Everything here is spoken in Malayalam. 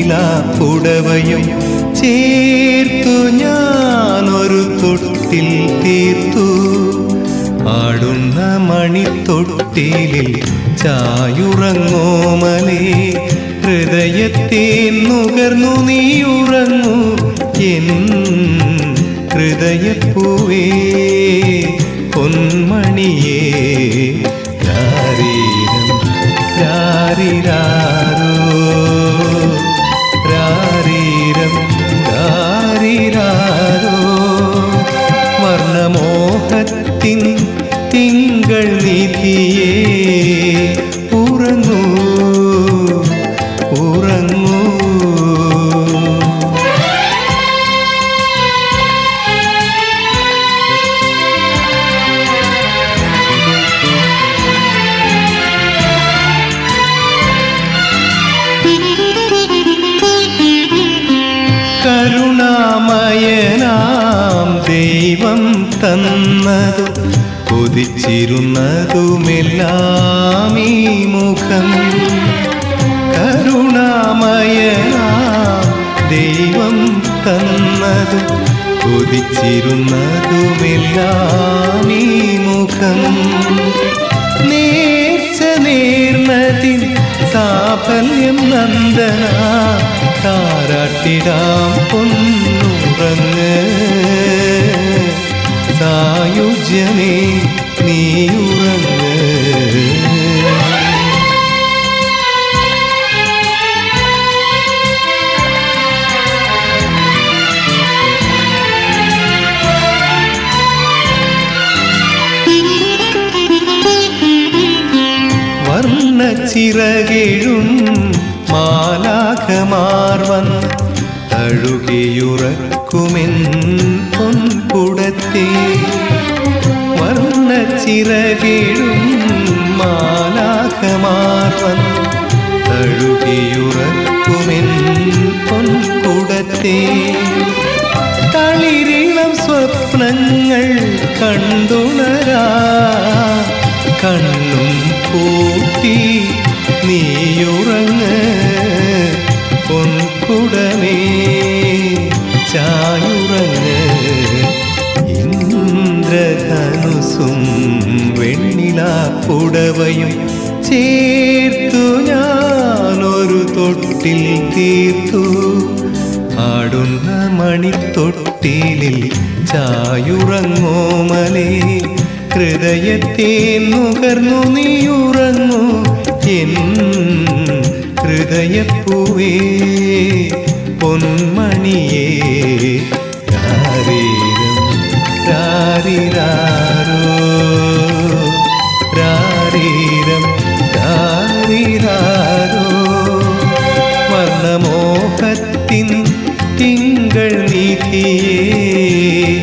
വെണ്ണിലാ പുടവയും ചേർത്തു ഞാനൊരു തൊട്ടിൽ തീർത്തു ആടുന്ന മണിത്തൊട്ടിലിൽ ചായുറങ്ങോമലേ ഹൃദയത്തെ നുകർന്നു നീയുറങ്ങൂ എൻ ഹൃദയപ്പൂവേ പൊന്മണിയേ രാരീരം രാരിരാരോ രാരീരം രാരിരാരോ വർണ്ണമോഹത്തിൻ തിങ്കൾ നിധിയേ ഉറങ്ങൂ ഉറങ്ങൂ കരുണാമയനാം ദൈവം തന്നതു കൊതിച്ചിരുന്നതുമെല്ലാം ഈ മുഖം കരുണാമയനാം ദൈവം തന്നതു കൊതിച്ചിരുന്നതുമെല്ലാം ഈ മുഖം നേർച്ച നേർന്നതിൽ സാഫല്യം നന്ദന താരാട്ടിടാം പൊന്നുറങ്ങ് സായുജ്യമേ നീയുറങ്ങ് വർണ്ണച്ചിറകെഴും മാലാഖമാർ വന്ന് തഴുകിയുറക്കുമെൻ പൊൻകുടത്തെ വർണ്ണച്ചിറകെഴും മാലാഖമാർ വന്ന് തഴുകിയുറക്കുമെൻ പൊൻകുടത്തെ തളിരിളം സ്വപ്നങ്ങൾ കണ്ടുണരാ കണ്ണും പൂട്ടി നീയുറങ്ങ് പൊൻകുടമേ ചായുറങ്ങ് ഇന്ദ്രധനുസും വെണ്ണിലാ പുടവയും ചേർത്തു ഞാനൊരു തൊട്ടിൽ തീർത്തു ആടുന്ന മണിത്തൊട്ടിലിൽ ചായുറങ്ങോമലേ ഹൃദയത്തെ നുകർന്നു നീയുറങ്ങൂ എൻ ഹൃദയപ്പൂവേ പൊന്മണിയേ രാരീരം രാരിരാരോ രാരീരം രാരിരാരോ വർണ്ണമോഹത്തിൻ തിങ്കൾ നിധിയേ